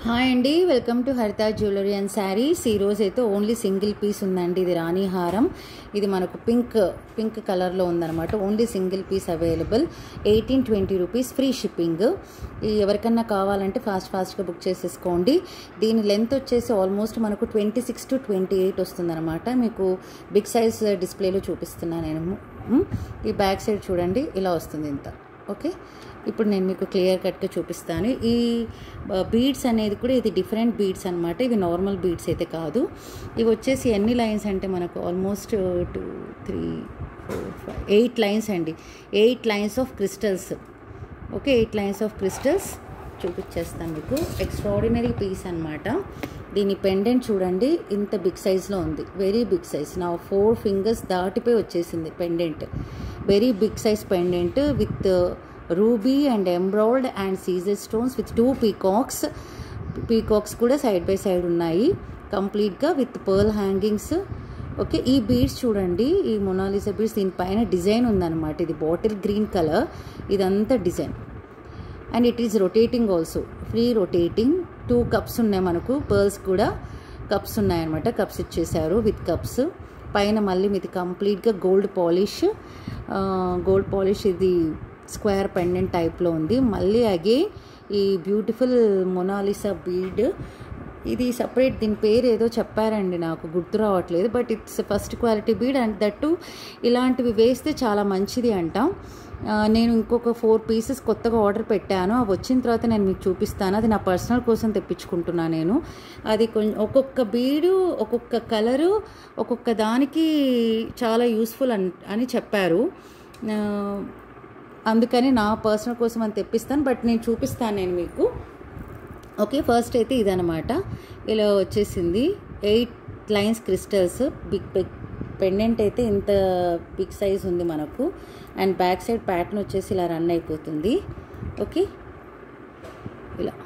Hi అండి welcome to Haritha jewellery and sarees ఈరోజు అయితే ఓన్లీ సింగిల్ పీస్ ఉందండి ఇది రాణి హారం ఇది మనకు పింక్ పింక్ కలర్లో ఉందన్నమాట only single piece available eighteen twenty rupees free shipping ఈ ఎవరికన్నా కావాలంటే ఫాస్ట్ ఫాస్ట్గా బుక్ చేసేసుకోండి దీని లెంత్ వచ్చేసి ఆల్మోస్ట్ మనకు twenty six to twenty eight వస్తుందన్నమాట మీకు బిగ్ సైజ్ డిస్ప్లేలో చూపిస్తున్నాను నేను మ్, ఈ బ్యాక్ సైడ్ చూడండి ఇలా వస్తుంది ఇంత ఓకే ఇప్పుడు నేను మీకు క్లియర్ కట్గా చూపిస్తాను ఈ బీడ్స్ అనేది కూడా ఇది డిఫరెంట్ బీడ్స్ అనమాట ఇవి నార్మల్ బీడ్స్ అయితే కాదు ఇవి వచ్చేసి ఎన్ని లైన్స్ అంటే మనకు almost two three four five eight lines అండి eight lines of crystals okay eight lines of crystals చూపించేస్తాను మీకు ఎక్స్ట్రాడినరీ పీస్ అనమాట దీని పెండెంట్ చూడండి ఇంత బిగ్ సైజ్లో ఉంది వెరీ బిగ్ సైజ్ నా ఫోర్ ఫింగర్స్ దాటిపోయి వచ్చేసింది pendant very big size pendant with ruby and embroid and Caesar stones with two peacocks peacocks కూడా సైడ్ బై సైడ్ ఉన్నాయి కంప్లీట్గా విత్ పర్ల్ హ్యాంగింగ్స్ ఓకే ఈ బీడ్స్ చూడండి ఈ మొనాలిసా బీడ్స్ దీనిపైన డిజైన్ ఉందన్నమాట ఇది బాటిల్ గ్రీన్ కలర్ ఇదంతా design and it is rotating also free rotating two cups ఉన్నాయి మనకు పర్ల్స్ కూడా కప్స్ ఉన్నాయన్నమాట కప్స్ ఇచ్చేసారు విత్ కప్స్ పైన మళ్ళీ మీది కంప్లీట్గా గోల్డ్ పాలిష్ గోల్డ్ పాలిష్ ఇది స్క్వేర్ పెండెంట్ టైప్లో ఉంది మళ్ళీ అగైన్ ఈ బ్యూటిఫుల్ మొనాలిసా బీడ్ ఇది సపరేట్ దీని పేరు ఏదో చెప్పారండి నాకు గుర్తు రావట్లేదు but it's first quality bead and that ఇలాంటివి వేస్తే చాలా మంచిది అంటాం ఆ, నేను ఇంకొక ఫోర్ పీసెస్ కొత్తగా ఆర్డర్ పెట్టాను అవి వచ్చిన తర్వాత నేను మీకు చూపిస్తాను అది నా పర్సనల్ కోసం తెప్పించుకుంటున్నా నేను అది కొంచెం ఒక్కొక్క బీడు ఒక్కొక్క కలరు ఒక్కొక్క దానికి చాలా యూస్ఫుల్ అని అని చెప్పారు ఆ, అందుకని నా పర్సనల్ కోసం అని తెప్పిస్తాను బట్ నేను చూపిస్తాను నేను మీకు ఓకే ఫస్ట్ అయితే ఇదనమాట ఇలా వచ్చేసింది eight lines crystals big big pendant అయితే ఇంత బిగ్ సైజ్ ఉంది మనకు అండ్ బ్యాక్ సైడ్ ప్యాటర్న్ వచ్చేసి ఇలా రన్ అయిపోతుంది ఓకే ఇలా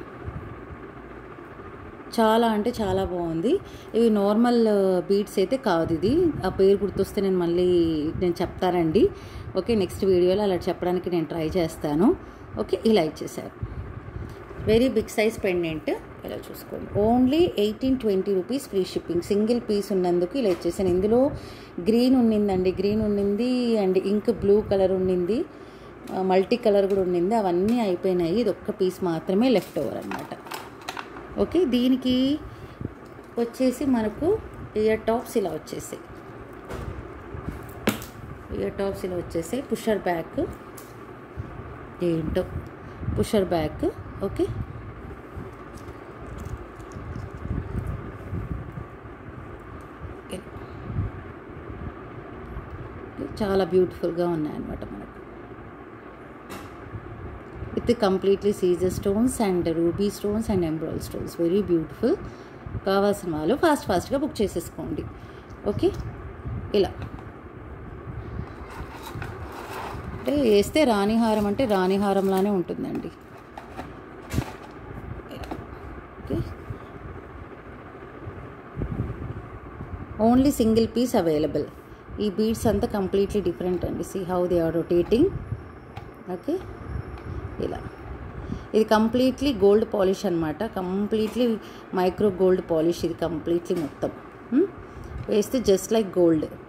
చాలా అంటే చాలా బాగుంది ఇవి నార్మల్ బీడ్స్ అయితే కాదు ఇది ఆ పేరు గుర్తొస్తే నేను మళ్ళీ నేను చెప్తానండి ఓకే నెక్స్ట్ వీడియోలో అలా చెప్పడానికి నేను ట్రై చేస్తాను ఓకే ఇలా ఇచ్చేసారు వెరీ బిగ్ సైజ్ పెండెంట్ ఇలా చూసుకోండి only eighteen twenty rupees free shipping single piece ఉన్నందుకు ఇలా ఇచ్చేసాను ఇందులో గ్రీన్ ఉన్నిందండి గ్రీన్ ఉన్నింది అండ్ ఇంక్ బ్లూ కలర్ ఉన్నింది మల్టీ కలర్ కూడా ఉన్నింది అవన్నీ అయిపోయినాయి ఇది ఒక్క పీస్ మాత్రమే లెఫ్ట్ ఓవర్ అనమాట ఓకే దీనికి వచ్చేసి మనకు ఇయర్ టాప్స్ ఇలా వచ్చేసాయి ఇయర్ టాప్స్ ఇలా వచ్చేసాయి పుషర్ బ్యాక్ ఏంటో పుషర్ బ్యాక్ ఓకే చాలా బ్యూటిఫుల్గా ఉన్నాయన్నమాట మనకు విత్ కంప్లీట్లీ సీజర్ stones and ruby stones and ఎంబ్రాయిడ్ స్టోన్స్ వెరీ బ్యూటిఫుల్ కావాల్సిన వాళ్ళు ఫాస్ట్ ఫాస్ట్గా బుక్ చేసేసుకోండి ఓకే ఇలా అంటే వేస్తే రాణిహారం అంటే రాణిహారంలానే ఉంటుందండి okay only single piece available ఈ బీడ్స్ అంతా కంప్లీట్లీ డిఫరెంట్ అండి see how they are rotating okay ఇలా ఇది కంప్లీట్లీ గోల్డ్ పాలిష్ అనమాట కంప్లీట్లీ మైక్రో గోల్డ్ పాలిష్ ఇది కంప్లీట్లీ మొత్తం Hmm? వేస్తే జస్ట్ లైక్ గోల్డ్